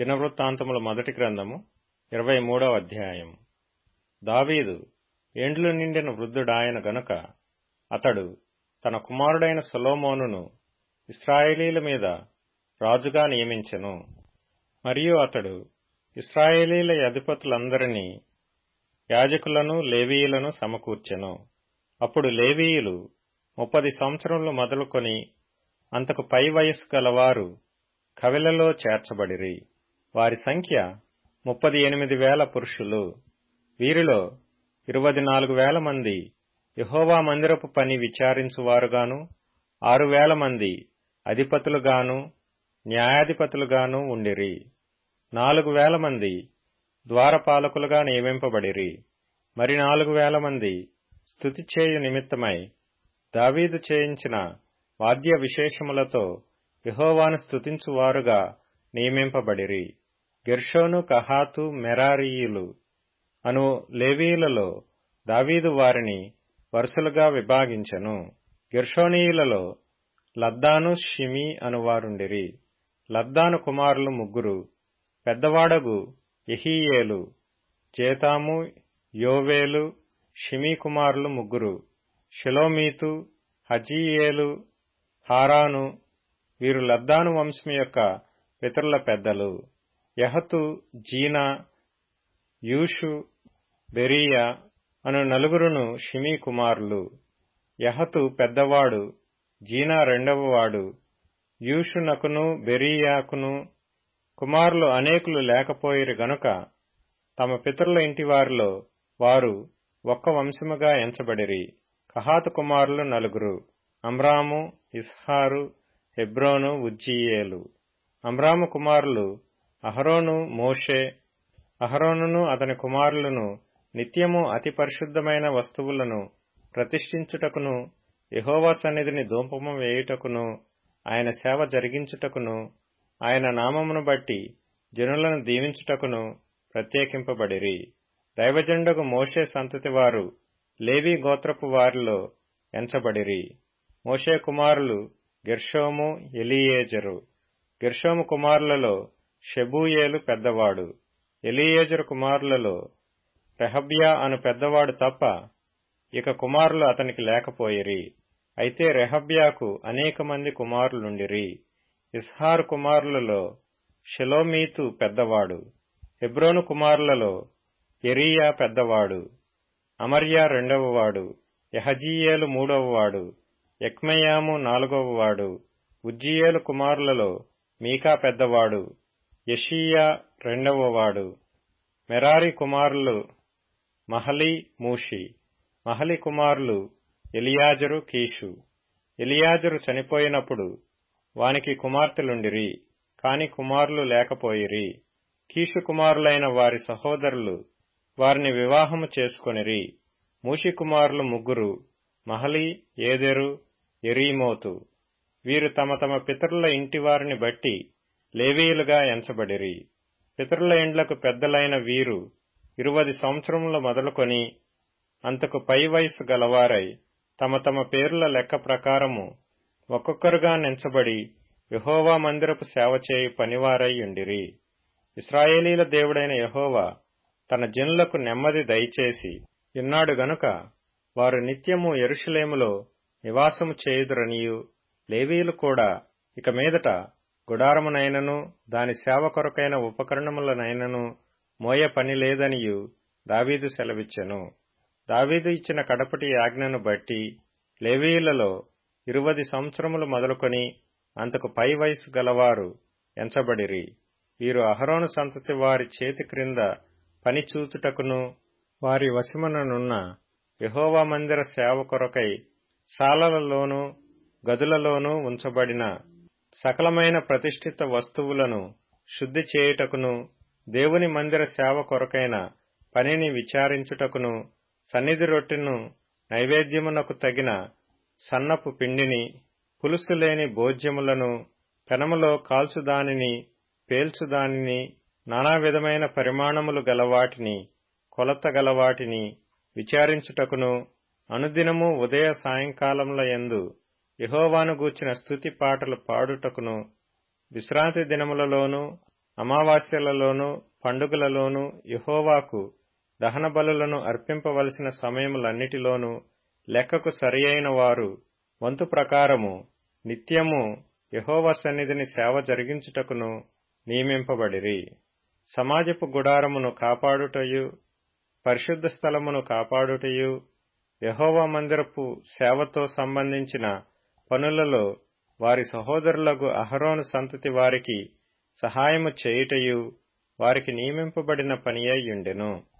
దినవృత్తాంతముల మొదటి గ్రంథము ఇరవై మూడవ అధ్యాయం దావీదు ఏండ్లు నిండిన వృద్ధుడాయన గనుక అతడు తన కుమారుడైన సొలొమోనును ఇస్రాయేలీల మీద రాజుగా నియమించెను మరియు అతడు ఇస్రాయేలీల అధిపతులందరినీ యాజకులను లేవీయులను సమకూర్చెను అప్పుడు లేవీయులు ముప్పది సంవత్సరములు మొదలుకొని అంతకు పై వయస్సు గలవారు కవిలలో చేర్చబడిరి వారి సంఖ్య ముప్పది ఎనిమిది వేల పురుషులు వీరిలో ఇరవై నాలుగు వేల మంది యహోవా మందిరపు పని విచారించువారుగాను ఆరు వేల మంది అధిపతులుగాను న్యాయాధిపతులుగాను ఉండిరి నాలుగు వేల మంది ద్వారపాలకులుగా నియమింపబడిరి మరి నాలుగు వేల మంది స్థుతి చేయు నిమిత్తమై దావీదు చేయించిన వాద్య విశేషములతో యహోవాను స్థుతించువారుగా నియమింపబడిరి గెర్షోను కహాతు మెరారీయులు అను లేవీయులలో దావీదు వారిని వరుసలుగా విభాగించెను గెర్షోనీయులలో లద్దాను షిమి అనువారుండిరి లద్దాను కుమారులు ముగ్గురు పెద్దవాడగు ఎహీయేలు చేతాము యోవేలు షిమీ కుమారులు ముగ్గురు షిలోమీతు హజీయేలు హారాను వీరు లద్దాను వంశం యొక్క పితరుల పెద్దలు యహతు జీనా యూషు బెరియా అను నలుగురును షిమీ కుమారులు యహతు పెద్దవాడు జీనా రెండవవాడు యూషునకును బెరియాకును కుమారులు అనేకులు లేకపోయిరు గనుక తమ పితరుల ఇంటివారిలో వారు ఒక్క వంశముగా ఎంచబడిరి కహాతు కుమారులు నలుగురు అమ్రాము ఇస్హారు హెబ్రోను ఉజ్జీయేలు అమ్రాము కుమారులు అహరోను మోషే అహరోనును అతని కుమారులను నిత్యము అతి పరిశుద్ధమైన వస్తువులను ప్రతిష్ఠించుటకును యహోవా సన్నిధిని ధూపము వేయుటకును ఆయన సేవ జరిగించుటకును ఆయన నామమును బట్టి జనులను దీవించుటకును ప్రత్యేకింపబడిరి దైవజండకు మోషే సంతతి వారు లేవీ గోత్రపు వారిలో ఎంచబడిరి మోషే కుమారులు గెర్షోము ఎలియేజరు గెర్షోము కుమారులలో షెబూయేలు పెద్దవాడు ఎలియేజరు కుమారులలో రెహబ్యా అను పెద్దవాడు తప్ప ఇక కుమారులు అతనికి లేకపోయిరి అయితే రెహబ్యాకు అనేక మంది కుమారులుండిరి ఇస్హార్ కుమారులలో షెలోమీతు పెద్దవాడు హెబ్రోను కుమారులలో ఎరియా పెద్దవాడు అమర్యా రెండవవాడు యహజీయేలు మూడవవాడు ఎక్మయాము నాలుగవవాడు ఉజ్జియేలు కుమారులలో మీకా పెద్దవాడు యషీయా రెండవవాడు మెరారి కుమారులు మహలి మూషి మహలి కుమారులు ఎలియాజరు కీషు ఎలియాజరు చనిపోయినప్పుడు వానికి కుమార్తెలుండిరి కాని కుమారులు లేకపోయిరి కీషు కుమారులైన వారి సహోదరులు వారిని వివాహము చేసుకొనిరి మూషి కుమారులు ముగ్గురు మహలి ఏదెరు ఎరీమోతు వీరు తమ తమ పితరుల ఇంటివారిని బట్టి లేవీయులుగా ఎంచబడిరి పితరుల ఇండ్లకు పెద్దలైన వీరు ఇరువది సంవత్సరముల మొదలుకొని అంతకు పై వయసు గలవారై తమ తమ పేర్ల లెక్క ప్రకారము ఒక్కొక్కరుగా నెంచబడి యహోవా మందిరపు సేవ చేయు పనివారై ఉండిరి ఇస్రాయేలీల దేవుడైన యహోవా తన జనులకు నెమ్మది దయచేసి ఇన్నాడు గనుక వారు నిత్యము ఎరుషలేములో నివాసము చేయుదురనియు లేవీయులు కూడా ఇక మీదట గుడారమునైనను దాని సేవ కొరకైన ఉపకరణములనైనను మోయ పని లేదనియు దావీదు సెలవిచ్చెను దావీదు ఇచ్చిన కడపటి ఆజ్ఞను బట్టి లేవీయులలో ఇరువది సంవత్సరములు మొదలుకొని అంతకు పై వయసు గలవారు ఎంచబడిరి వీరు అహరోను సంతతి వారి చేతి క్రింద పని చూచుటకును వారి వశముననున్న యహోవా మందిర సేవ కొరకై శాలలలోనూ గదులలోనూ ఉంచబడిన సకలమైన ప్రతిష్ఠిత వస్తువులను శుద్ధి చేయుటకును దేవుని మందిర సేవ కొరకైన పనిని విచారించుటకును సన్నిధి రొట్టెను నైవేద్యమునకు తగిన సన్నపు పిండిని పులుసు లేని భోజ్యములను పెనములో కాల్చుదానిని పేల్చుదానిని నానా విధమైన పరిమాణములు గలవాటిని కొలత గలవాటిని విచారించుటకును అనుదినము ఉదయ సాయంకాలముల యందు యహోవాను గూర్చిన స్థుతి పాటలు పాడుటకును విశ్రాంతి దినములలోనూ అమావాస్యలలోనూ పండుగలలోనూ యహోవాకు దహన బలులను అర్పింపవలసిన సమయములన్నిటిలోనూ లెక్కకు సరియైన వారు వంతు ప్రకారము నిత్యము యహోవా సన్నిధిని సేవ జరిగించుటకును నియమింపబడిరి సమాజపు గుడారమును కాపాడుటయు పరిశుద్ధ స్థలమును కాపాడుటయు యహోవా మందిరపు సేవతో సంబంధించిన పనులలో వారి సహోదరులకు అహరోను సంతతి వారికి సహాయము చేయుటయు వారికి నియమింపబడిన పనియయ్యుండెను